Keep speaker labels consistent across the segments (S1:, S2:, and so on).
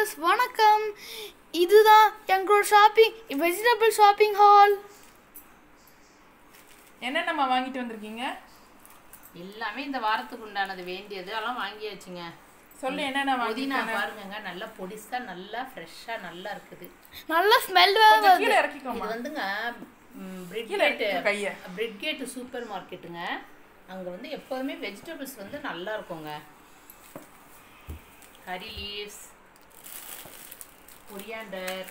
S1: Viewers வணக்கம் இதுதான் எங்களோட ஷாப்பிங் வெஜிடபிள் ஷாப்பிங் ஹால்
S2: என்னென்னம்மா வாங்கிட்டு வந்திருக்கீங்க
S3: எல்லாமே இந்த வாரத்துக்கு உண்டானது வேண்டியது எல்லாம் வாங்கியாச்சுங்க
S2: சொல்லு என்னென்ன
S3: புதினா
S2: வாங்கிட்டு
S3: பாருங்கங்க நல்லா பொடிசா நல்லா ஃப்ரெஷ்ஷா நல்லா இருக்குது
S1: நல்ல ஸ்மெல் வேற
S2: கொஞ்சம்
S1: வருது
S2: கீழே
S3: இது
S2: இறக்கிக்கோமா
S3: வந்துங்க
S2: கீழே இறக்கிக்கோ கையை
S3: பிரிட்கேட் சூப்பர் மார்க்கெட்டுங்க அங்க வந்து எப்போதுமே வெஜிடபிள்ஸ் வந்து நல்லா இருக்குங்க கறி லீவ்ஸ் கொரியாண்டர்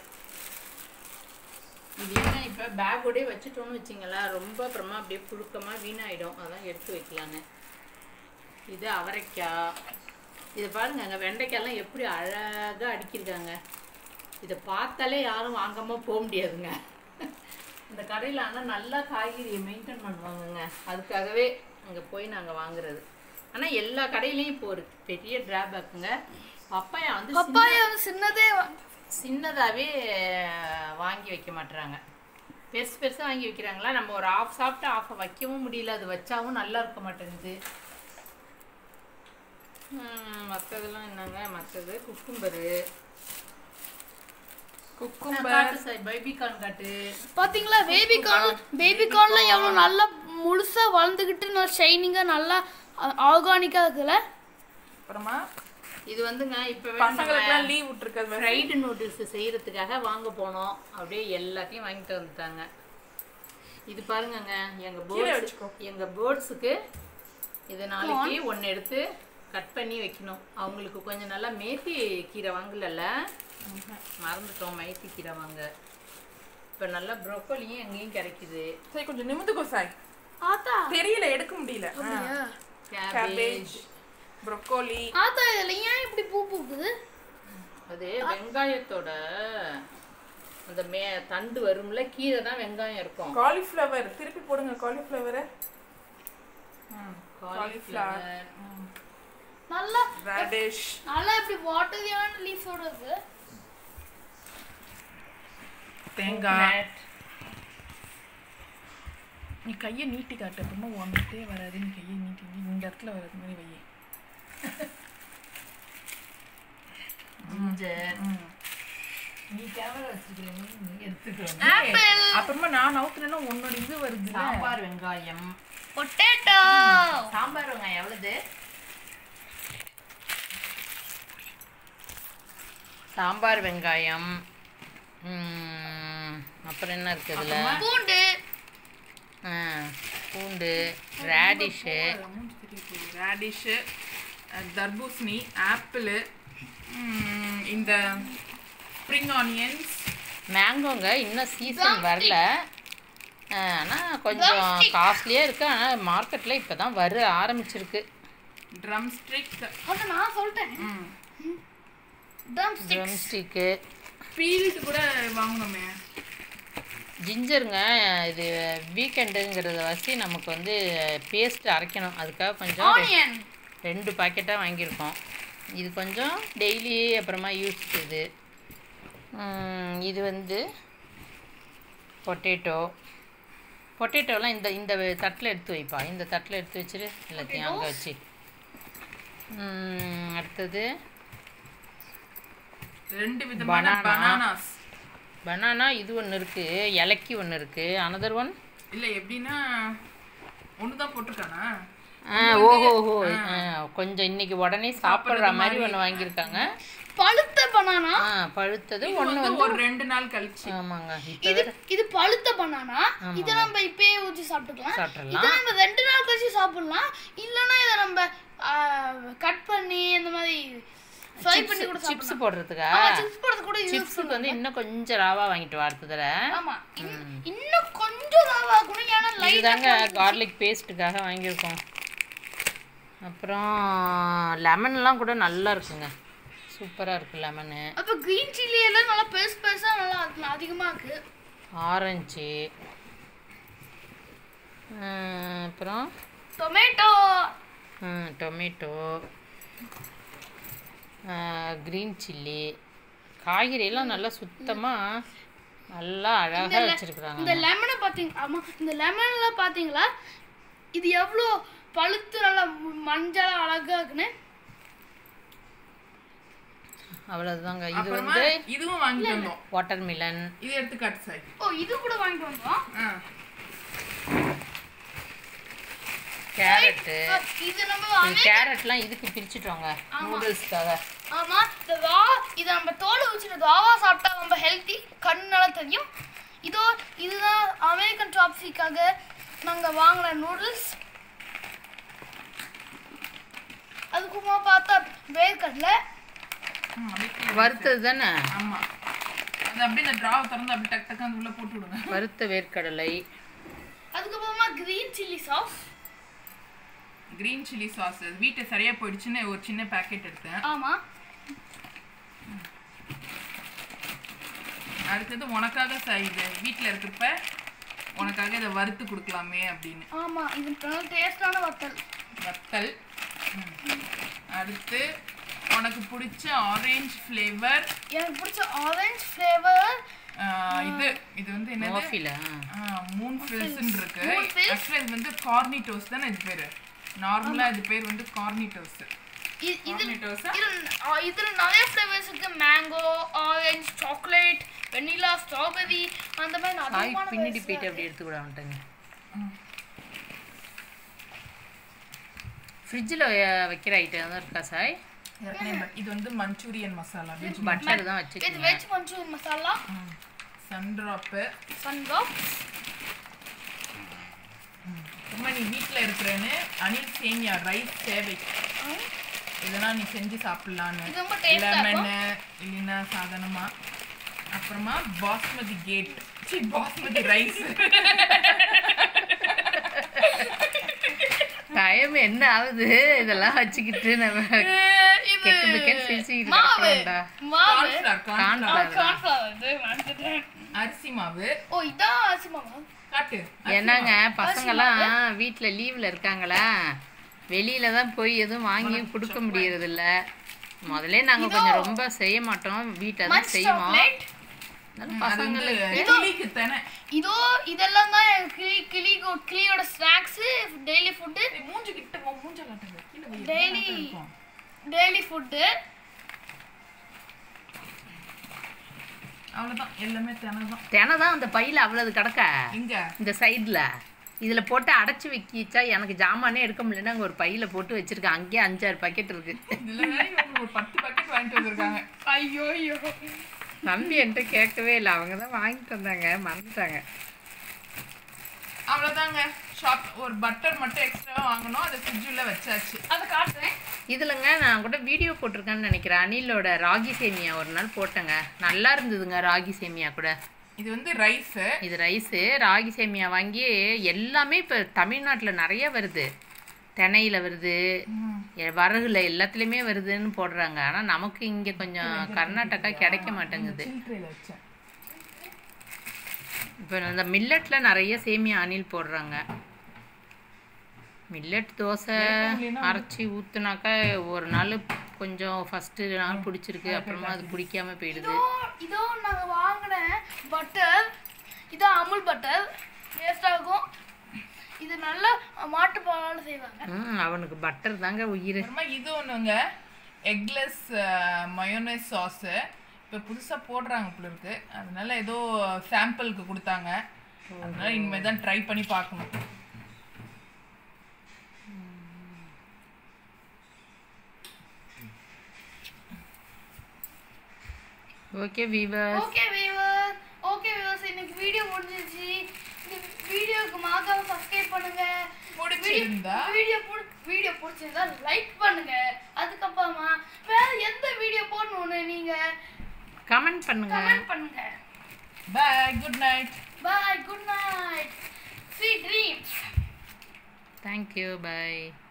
S3: இது என்ன இப்போ பேக்கோடே வச்சுட்டோம்னு வச்சிங்களேன் ரொம்ப அப்புறமா அப்படியே புழுக்கமாக வீணாயிடும் அதான் எடுத்து வைக்கலான்னு இது அவரைக்காய் இதை பாருங்க அங்கே வெண்டைக்காயெல்லாம் எப்படி அழகாக அடுக்கியிருக்காங்க இதை பார்த்தாலே யாரும் வாங்காமல் போக முடியாதுங்க இந்த கடையில் ஆனால் நல்லா காய்கறியை மெயின்டைன் பண்ணுவாங்கங்க அதுக்காகவே அங்கே போய் நாங்கள் வாங்குறது ஆனால் எல்லா கடையிலையும் இப்போ ஒரு பெரிய டிராபேக்குங்க பப்பாயா வந்து சின்ன-
S1: பப்பாயா வந்து சின்னதே வா-
S3: சின்னதாகவே வாங்கி வைக்க மாட்டுறாங்க பெருசு பெருசாக வாங்கி வைக்கிறாங்களா நம்ம ஒரு ஆஃப் சாப்பிட்டு ஆஃப் வைக்கவும் முடியல அது வச்சாவும் நல்லா இருக்க மாட்டேங்குது மற்றதெல்லாம் என்னங்க மற்றது குக்கும்பரு
S2: குக்கும்பர்
S3: காட்டு சாய் பேபி கார்ன் காட்டு
S1: பாத்தீங்களா பேபி கார்ன் பேபி கார்ன்ல எவ்வளவு நல்லா முழுசா வளர்ந்துகிட்டு நல்லா ஷைனிங்கா நல்லா ஆர்கானிக்கா இருக்குல்ல
S2: அப்புறமா
S3: இது வந்துங்க இப்போ
S2: பசங்களுக்குலாம் லீவ் விட்டுருக்கிறது வேற.
S3: ஃப்ரைடு நூடுல்ஸ் செய்யறதுக்காக வாங்க போனோம் அப்படியே எல்லாத்தையும் வாங்கிட்டு வந்துட்டாங்க இது பாருங்கங்க எங்க
S2: கீழே
S3: பேர்ட்ஸ்
S2: வச்சுக்கோ.
S3: எங்க பேர்ட்ஸுக்கு இது நாளைக்கு ஒன்று எடுத்து கட் பண்ணி வைக்கணும் அவங்களுக்கு கொஞ்சம் நல்லா மேத்தி கீரை வாங்கலல்ல மறந்துட்டோம் மேத்தி கீரை வாங்க இப்போ நல்லா ப்ரோக்கோலியும் எங்கேயும் கிடைக்குது
S2: சரி கொஞ்சம் நிமிந்துக்கோ சாய்
S1: ஆத்தா
S2: தெரியல எடுக்க முடியல
S3: கேபேஜ்
S2: கேபேஜ் ப்ரொக்கோலி
S1: ஆத்தா இதுல ஏன் இப்படி பூ பூக்குது
S3: அது வெங்காயத்தோட அந்த மே தண்டு வரும்ல கீழே தான் வெங்காயம் இருக்கும்
S2: காலிஃப்ளவர் திருப்பி போடுங்க காலிஃப்ளவரை
S3: காலிஃப்ளவர்
S1: நல்லா
S2: ரேடிஷ்
S1: நல்லா இப்படி வாட்டரியான லீஃபோட இருக்கு
S2: தேங்காய் நீ கையை நீட்டி காட்டு அப்புறமா உன்கிட்டே வராது நீ கையை நீட்டி நீ இந்த இடத்துல வராது மாதிரி வையே
S3: ஜிஞ்சர் நீ கேமரா வச்சிருக்கீங்க நீ எடுத்துக்கோ
S1: ஆப்பிள்
S2: அப்புறமா நான் நவுத்துனா உன்னோட இது வருது
S3: சாம்பார் வெங்காயம்
S1: பொட்டேட்டோ
S3: சாம்பார் வெங்காயம் எவ்வளவு சாம்பார் வெங்காயம் ம், அப்புறம் என்ன இருக்கு இதுல
S1: பூண்டு
S3: ஆ, பூண்டு ரேடிஷு
S2: ரேடிஷு தர்பூசணி ஆப்பிள் இந்த ஸ்ப்ரிங் ஆனியன்ஸ்
S3: மேங்கோங்க இன்னும் சீசன் வரல ஆனால் கொஞ்சம் காஸ்ட்லியாக இருக்குது ஆனால் மார்க்கெட்டில் இப்போ தான் வர ஆரம்பிச்சிருக்கு
S2: ட்ரம் ஸ்டிக்
S1: அத நான் சொல்லிட்டேன் ட்ரம் ஸ்டிக்
S3: ட்ரம் ஸ்டிக்கு
S2: பீல்டு கூட வாங்கணுமே
S3: ஜிஞ்சருங்க இது வீக்கெண்டுங்கிறத வச்சு நமக்கு வந்து பேஸ்ட் அரைக்கணும் அதுக்காக கொஞ்சம் ரெ-
S1: ஆனியன்
S3: ரெண்டு பாக்கெட்டாக வாங்கியிருக்கோம் இது கொஞ்சம் டெய்லி அப்புறமா யூஸ் இது ம், இது வந்து பொட்டேட்டோ பொட்டேட்டோலாம் இந்த இந்த தட்டில் எடுத்து வைப்பா இந்த தட்டில் எடுத்து வச்சுரு எல்லாத்தையும் அங்கே வச்சு ம், அடுத்தது
S2: ரெண்டு விதமான
S3: Banana.
S2: பனானாஸ்
S3: பனானா இது ஒன்று இருக்குது இலக்கி ஒன்று இருக்குது அனதர் ஒன்
S2: இல்ல எப்படின்னா ஒன்று தான் போட்டிருக்கானா
S3: ஆ ஓஹோ ஓஹோ ஆ, கொஞ்சம் இன்னைக்கு உடனே சாப்பிட்ற மாதிரி ஒன்று வாங்கியிருக்காங்க
S1: பழுத்த பனானா
S3: ஆ பழுத்தது
S2: இது
S3: ஒன்று
S2: வந்து ஒரு ரெண்டு நாள் கழிச்சு
S3: ஆமாங்க இப்போ
S1: இது இது பழுத்த பனானா இத நம்ம இப்பயே ஊத்தி சாப்பிட்டுக்கலாம்
S3: சாப்பிட்றலாம்
S1: இத நம்ம ரெண்டு நாள் கழிச்சு சாப்பிடலாம் இல்லனா இத நம்ம கட் பண்ணி இந்த மாதிரி ஃப்ரை பண்ணி கூட
S3: சிப்ஸ்
S1: சாப்பிடலாம்
S3: போடுறதுக்கா
S1: ஆமா சிப்ஸ் போடுறது கூட யூஸ்
S3: சிப்ஸுக்கு வந்து இன்னும் கொஞ்சம் ராவா வாங்கிட்டு வரதுல
S1: ஆமா இன்னும் இன்னும் கொஞ்சம் ராவா கூட ஏன்னா லைட்டா
S3: இதுதாங்க கார்லிக் பேஸ்ட்டுக்காக வாங்கியிருக்கோம் அப்புறம் லெமன்லாம் கூட நல்லா இருக்குங்க சூப்பராக இருக்குது லெமனு
S1: அப்ப கிரீன் சில்லி எல்லாம் நல்லா பெருசு பெருசா நல்லா இருக்கு அதிகமா இருக்கு
S3: ஆரஞ்சு அப்புறம்
S1: டொமேட்டோ
S3: டொமேட்டோ க்ரீன் சில்லி காய்கறியெல்லாம் நல்லா சுத்தமாக நல்லா அழகாக வச்சுருக்குறாங்க
S1: இந்த லெமனை பாத்தீங்க ஆமா இந்த லெமன்ல பாத்தீங்களா இது எவ்வளோ பழுத்து நல்லா மஞ்சளா அழகா இருக்குன்னு
S3: அவ்வளவுதாங்க இது
S2: அப்புறமா
S3: வந்து
S2: இதுவும் வாங்கிட்டு வந்தோம்
S3: வாட்டர் மிலன்
S2: இது எடுத்துக்காட்டு சாய்
S1: ஓ இது கூட வாங்கிட்டு வந்தோம்
S2: ஆ
S3: கேரட்டு
S1: இது நம்ம
S3: இது கேரட்லாம் இதுக்கு பிரிச்சுட்டோங்க நூடுல்ஸ்க்காக
S1: ஆமா இந்த வா இதை நம்ம தோலை வச்சுட்டு தாவா சாப்பிட்டா ரொம்ப ஹெல்த்தி கண்ணால தெரியும் இதோ இதுதான் அமெரிக்கன் டாப்ஸிக்காக நாங்கள் வாங்கின நூடுல்ஸ் அதுக்குமா பார்த்தா வேர்க்கடலை
S2: ம், அப்படியே
S3: வறுத்தது தானே
S2: ஆமா அது அப்படியே இந்த டிராவை திறந்து அப்படியே டக் டக்கு அந்த உள்ள போட்டு விடுங்க
S3: வறுத்த வேர்க்கடலை
S1: அதுக்கப்புறமா green chilli sauce
S2: green chilli sauce வீட்டை சரியா போயிடுச்சுன்னு ஒரு சின்ன பாக்கெட் எடுத்தேன்
S1: ஆமா
S2: அடுத்தது உனக்காக சாய் இது வீட்டில் இருக்கிறப்ப உனக்காக இதை வறுத்து கொடுக்கலாமே அப்படின்னு
S1: ஆமா இது நல்ல டேஸ்டான வத்தல்
S2: வத்தல் ம். அடுத்து உனக்கு பிடிச்ச ஆரஞ்சு ஃப்ளேவர்
S1: எனக்கு பிடிச்ச ஆரஞ்சு ஃப்ளேவர்
S2: இது இது வந்து என்னது
S3: காஃபில
S2: மூன் ஃபில்ஸ்ன்னு இருக்கு
S1: Moon Frills.
S2: ஆக்சுவலாக இது வந்து கார்னிட்டோஸ் தானே இது பேர் நார்மலாக இது பேர் வந்து கார்னிட்டோஸ்
S1: இது இது
S2: கார்னிட்டோஸா
S1: இதுல ஆ, இதுல நிறைய ஃப்ளேவர்ஸ் இருக்கு mango orange chocolate vanilla strawberry அந்த மாதிரி
S3: சாய்
S1: அதிகமான
S3: பின்னாடி
S1: flavors
S3: போயிட்டு அப்படி எடுத்து கூட வந்துட்டேங்க ஃப்ரிட்ஜில் வைக்கிற ஐட்டம் தான் இருக்கா சாய்
S2: இது வந்து மஞ்சூரியன் மசாலா வெஜ்
S3: பட்டர் தான்
S1: இது
S3: வச்சுக்கோங்க
S1: veg Manchurian masala
S2: Sundrop
S1: Sundrop
S2: அம்மா நீ வீட்டில் இருக்கிறேன்னு அனில் சேமியா ரைஸ் சேவை இதெல்லாம் நீ செஞ்சு சாப்பிடலான்னு
S1: இது ரொம்ப டேஸ்டா இருக்கும்
S2: லெமனு இல்லைன்னா சாதாரணமா அப்புறமா பாஸ்மதி கேட் சி பாஸ்மதி ரைஸ்
S3: டைம் என்ன ஆகுது இதெல்லாம் வச்சுக்கிட்டு நம்ம
S1: இது
S3: கெக்கு பிக்கன்னு சிரிச்சுக்கிட்டு
S1: மாவு
S3: கிடக்குறோம்டா.
S1: மாவு
S2: கார்ன்ஃபிளவர்
S3: கார்ன்ஃபிளவர்
S1: கார்ன்ஃபிளவர் இது மறந்துட்டேன்
S2: அரிசி மாவு
S1: ஓ இதான் அரிசி மாவு
S2: காட்டு
S3: என்னங்க பசங்கெல்லாம் வீட்டில் லீவில் இருக்காங்களா வெளியில தான் போய் எதுவும் வாங்கி கொடுக்க முடியறது இல்ல முதல்ல நாங்கள் கொஞ்சம் ரொம்ப செய்ய மாட்டோம் வீட்டில் தான்
S1: மச்
S3: செய்வோம்
S1: சாக்லேட்
S3: அதனால
S2: அது வந்து
S3: பசங்களுக்கு
S2: கிளிக்கு தானே
S1: இதோ இதெல்லாம் தான் என் கிளி கிளி கிளியோட ஸ்நாக்ஸ் டெய்லி ஃபுட்டு
S2: ஏய், மூஞ்சி கிட்ட போ, மூஞ்ச காட்டுங்க. கீழே வை,
S1: Daily.
S2: எல்லாம் இருக்கும்.
S1: டெய்லி ஃபுட்டு
S2: அவ்வளவுதான் எல்லாமே தினதான்
S3: தினம் தான் அந்த பையில அவ்வளவு கிடக்க
S2: இங்க
S3: இந்த சைடில் இதில் போட்டு அடைச்சி வைக்கிச்சா எனக்கு ஜாமானே எடுக்க முடியலன்னு அங்கே ஒரு பையில போட்டு வச்சிருக்கேன் அங்கேயே அஞ்சாறு பாக்கெட் இருக்கு
S2: இதுல வேற இவங்க ஒரு பத்து பாக்கெட் வாங்கிட்டு வந்திருக்காங்க
S1: ஐயோ ஐயோ
S3: தம்பி என்கிட்ட கேட்கவே இல்லை அவங்க தான் வாங்கிட்டு வந்தாங்க மறந்துட்டாங்க
S2: அவ்வளவுதாங்க ஷாப் ஒரு பட்டர் மட்டும் எக்ஸ்ட்ரா வாங்கணும் அதை ஃப்ரிட்ஜுள்ள வச்சாச்சு
S1: அதை காட்டுறேன்
S3: இதுலங்க நான் கூட வீடியோ போட்டிருக்கேன்னு நினைக்கிறேன் அனிலோட ராகி சேமியா ஒரு நாள் போட்டேங்க நல்லா இருந்ததுங்க ராகி சேமியா கூட
S2: இது வந்து ரைஸ்
S3: இது ரைஸு ராகி சேமியா வாங்கி எல்லாமே இப்போ தமிழ்நாட்டில் நிறைய வருது திணையில வருது எ- வரகுல எல்லாத்துலேயுமே வருதுன்னு போடுறாங்க ஆனால் நமக்கு இங்கே கொஞ்சம் கர்நாடகா கிடைக்க மாட்டேங்குது
S2: சில்ட்ரேல வச்சேன்
S3: இப்போ இந்த மில்லட்டில் நிறைய சேமியா அணில் போடுறாங்க மில்லட் தோசை அரைச்சி ஊற்றுனாக்கா ஒரு நாள் கொஞ்சம் ஃபஸ்ட்டு நாள் பிடிச்சிருக்கு அப்புறமா அது பிடிக்காம போயிடுது
S1: இதோ இதோ நாங்க வாங்கின பட்டர் இது அமுல் பட்டர் டேஸ்ட் ஆகும் இது நல்லா மாட்டு பாலால செய்வாங்க
S3: ம் அவனுக்கு பட்டர் தாங்க உயிர்
S2: அப்புறமா இது ஒண்ணுங்க எக்லெஸ் மயோனைஸ் சாஸு இப்போ புதுசாக போடுறாங்க போல இருக்கு அதனால ஏதோ சாம்பிளுக்கு கொடுத்தாங்க அதனால இனிமேல் தான் ட்ரை பண்ணி பார்க்கணும்
S3: okay viewer
S1: okay viewer okay viewers இன்னைக்கு வீடியோ முடிஞ்சிருச்சு இந்த வீடியோக்கு மறக்காம சப்ஸ்கிரைப் பண்ணுங்க
S2: பிடிச்சிருந்தா
S1: வீடியோ வீடியோ பிடிச்சிருந்தா லைக் பண்ணுங்க அதுக்கப்புறமா வேற எந்த வீடியோ போடணும்னு நீங்க
S3: கமெண்ட் பண்ணுங்க
S1: கமெண்ட் பண்ணுங்க
S2: bye good night
S1: bye good night sweet dreams
S3: thank you by